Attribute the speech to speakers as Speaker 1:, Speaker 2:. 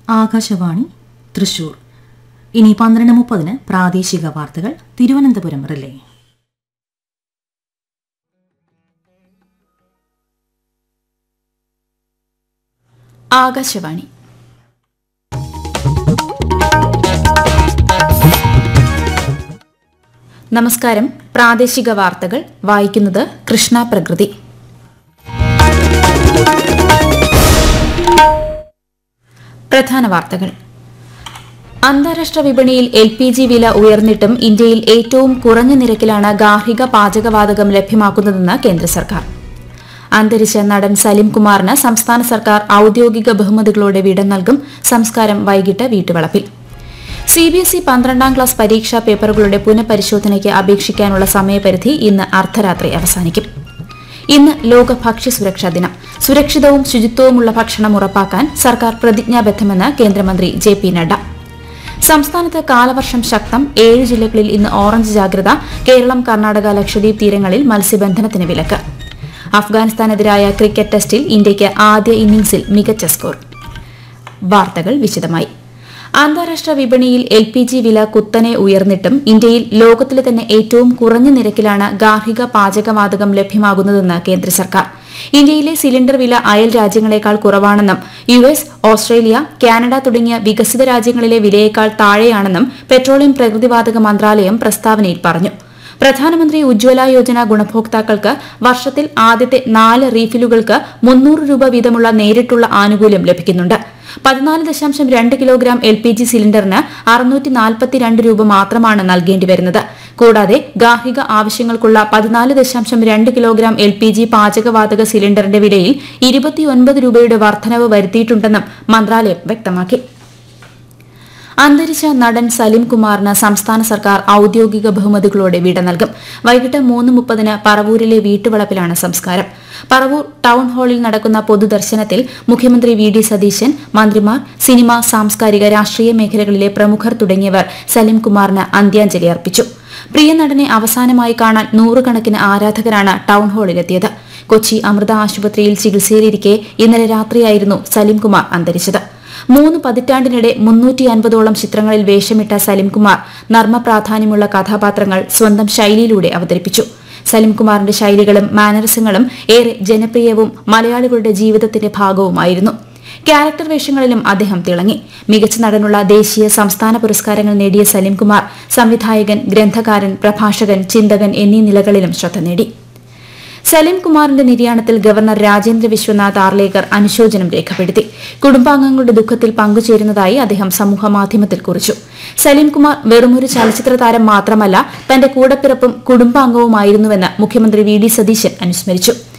Speaker 1: ആകാശവാണി തൃശൂർ ഇനി പന്ത്രണ്ട് മുപ്പതിന് പ്രാദേശിക വാർത്തകൾ തിരുവനന്തപുരം റിലേ
Speaker 2: ആകാശവാണി നമസ്കാരം പ്രാദേശിക വാർത്തകൾ വായിക്കുന്നത് കൃഷ്ണ പ്രകൃതി പ്രധാന വാർത്തകൾ അന്താരാഷ്ട്ര വിപണിയിൽ എൽ പി ജി വില ഉയർന്നിട്ടും ഇന്ത്യയിൽ ഏറ്റവും കുറഞ്ഞ നിരക്കിലാണ് ഗാർഹിക പാചകവാതകം ലഭ്യമാക്കുന്നതെന്ന് കേന്ദ്ര സർക്കാർ അന്തരിച്ച നടൻ സലിം കുമാറിന് സംസ്ഥാന സർക്കാർ ഔദ്യോഗിക ബഹുമതികളോടെ വിട നൽകും സംസ്കാരം വൈകിട്ട് വീട്ടുവളപ്പിൽ സി ബി എസ് ഇ പന്ത്രണ്ടാം ക്ലാസ് പരീക്ഷാ പേപ്പറുകളുടെ പുനഃപരിശോധനയ്ക്ക് അപേക്ഷിക്കാനുള്ള സമയപരിധി ഇന്ന് അർദ്ധരാത്രി അവസാനിക്കും ഇന്ന് ലോക ഭക്ഷ്യ സുരക്ഷാ ദിനം സുരക്ഷിതവും ശുചിത്വവുമുള്ള ഭക്ഷണം ഉറപ്പാക്കാൻ സർക്കാർ പ്രതിജ്ഞാബദ്ധമെന്ന് കേന്ദ്രമന്ത്രി ജെ പി നഡ്ഡ സംസ്ഥാനത്ത് കാലവർഷം ശക്തം ഏഴ് ജില്ലകളിൽ ഇന്ന് ഓറഞ്ച് ജാഗ്രത കേരളം കർണാടക ലക്ഷദ്വീപ് തീരങ്ങളിൽ മത്സ്യബന്ധനത്തിന് വിലക്ക് അഫ്ഗാനിസ്ഥാനെതിരായ ക്രിക്കറ്റ് ടെസ്റ്റിൽ ഇന്ത്യയ്ക്ക് ആദ്യ ഇന്നിംഗ്സിൽ മികച്ച സ്കോർ വാർത്തകൾ വിശദമായി അന്താരാഷ്ട്ര വിപണിയിൽ എൽ പി ജി വില കുത്തനെ ഉയർന്നിട്ടും ഇന്ത്യയിൽ ലോകത്തിലെ തന്നെ ഏറ്റവും കുറഞ്ഞ നിരക്കിലാണ് ഗാർഹിക പാചകവാതകം ലഭ്യമാകുന്നതെന്ന് കേന്ദ്ര സർക്കാർ ഇന്ത്യയിലെ സിലിണ്ടർ വില അയൽ രാജ്യങ്ങളെക്കാൾ കുറവാണെന്നും യു എസ് ഓസ്ട്രേലിയ കാനഡ തുടങ്ങിയ വികസിത രാജ്യങ്ങളിലെ വിലയേക്കാൾ താഴെയാണെന്നും പെട്രോളിയം പ്രകൃതിവാതക മന്ത്രാലയം പ്രസ്താവനയിൽ പറഞ്ഞു പ്രധാനമന്ത്രി ഉജ്ജ്വല യോജന ഗുണഭോക്താക്കൾക്ക് വർഷത്തിൽ ആദ്യത്തെ നാല് റീഫിലുകൾക്ക് മുന്നൂറ് രൂപ വീതമുള്ള നേരിട്ടുള്ള ആനുകൂല്യം ലഭിക്കുന്നുണ്ട് പതിനാല് ദശാംശം രണ്ട് കിലോഗ്രാം എൽ പി ജി സിലിണ്ടറിന് അറുന്നൂറ്റി നാൽപ്പത്തിരണ്ട് രൂപ മാത്രമാണ് നൽകേണ്ടി വരുന്നത് കൂടാതെ ഗാർഹിക ആവശ്യങ്ങൾക്കുള്ള പതിനാല് ദശാംശം രണ്ട് കിലോഗ്രാം എൽ പി ജി പാചകവാതക സിലിണ്ടറിന്റെ വിലയിൽ ഇരുപത്തിയൊൻപത് രൂപയുടെ വർധനവ് വരുത്തിയിട്ടുണ്ടെന്നും മന്ത്രാലയം വ്യക്തമാക്കി അന്തരിച്ച നടൻ സലിം കുമാറിന് സംസ്ഥാന സർക്കാർ ഔദ്യോഗിക ബഹുമതികളോടെ വിട നൽകും വൈകിട്ട് മൂന്ന് മുപ്പതിന് പറവൂരിലെ വീട്ടുവളപ്പിലാണ് സംസ്കാരം പറവൂർ ടൗൺ ഹാളിൽ നടക്കുന്ന പൊതുദർശനത്തിൽ മുഖ്യമന്ത്രി വി ഡി സതീശൻ മന്ത്രിമാർ സിനിമ സാംസ്കാരിക രാഷ്ട്രീയ മേഖലകളിലെ പ്രമുഖർ തുടങ്ങിയവർ സലിം കുമാറിന് അന്ത്യാഞ്ജലി അർപ്പിച്ചു പ്രിയ നടനെ അവസാനമായി കാണാൻ നൂറുകണക്കിന് ആരാധകരാണ് ടൗൺ ഹാളിലെത്തിയത് കൊച്ചി അമൃത ആശുപത്രിയിൽ ചികിത്സയിലിരിക്കെ ഇന്നലെ രാത്രിയായിരുന്നു സലിം കുമാർ അന്തരിച്ചത് മൂന്ന് പതിറ്റാണ്ടിനിടെ മുന്നൂറ്റി അൻപതോളം ചിത്രങ്ങളിൽ വേഷമിട്ട സലിംകുമാർ നർമ്മ പ്രാധാന്യമുള്ള കഥാപാത്രങ്ങൾ സ്വന്തം ശൈലിയിലൂടെ അവതരിപ്പിച്ചു സലിംകുമാറിന്റെ ശൈലികളും മാനറിസങ്ങളും ഏറെ ജനപ്രിയവും മലയാളികളുടെ ജീവിതത്തിന്റെ ഭാഗവുമായിരുന്നു ക്യാരക്ടർ വേഷങ്ങളിലും അദ്ദേഹം തിളങ്ങി മികച്ച നടനുള്ള ദേശീയ സംസ്ഥാന പുരസ്കാരങ്ങൾ നേടിയ സലിംകുമാർ സംവിധായകൻ ഗ്രന്ഥകാരൻ പ്രഭാഷകൻ ചിന്തകൻ എന്നീ നിലകളിലും ശ്രദ്ധ നേടി സലീം കുമാറിന്റെ നിര്യാണത്തിൽ ഗവർണർ രാജേന്ദ്ര വിശ്വനാഥ് ആർലേക്കർ അനുശോചനം രേഖപ്പെടുത്തി കുടുംബാംഗങ്ങളുടെ ദുഃഖത്തിൽ പങ്കുചേരുന്നതായി അദ്ദേഹം സമൂഹമാധ്യമത്തിൽ കുറിച്ചു സലീം കുമാർ വെറുമൊരു ചലച്ചിത്ര താരം മാത്രമല്ല തന്റെ കൂടപ്പിറപ്പും കുടുംബാംഗവുമായിരുന്നുവെന്ന് മുഖ്യമന്ത്രി വി ഡി സതീശൻ അനുസ്മരിച്ചു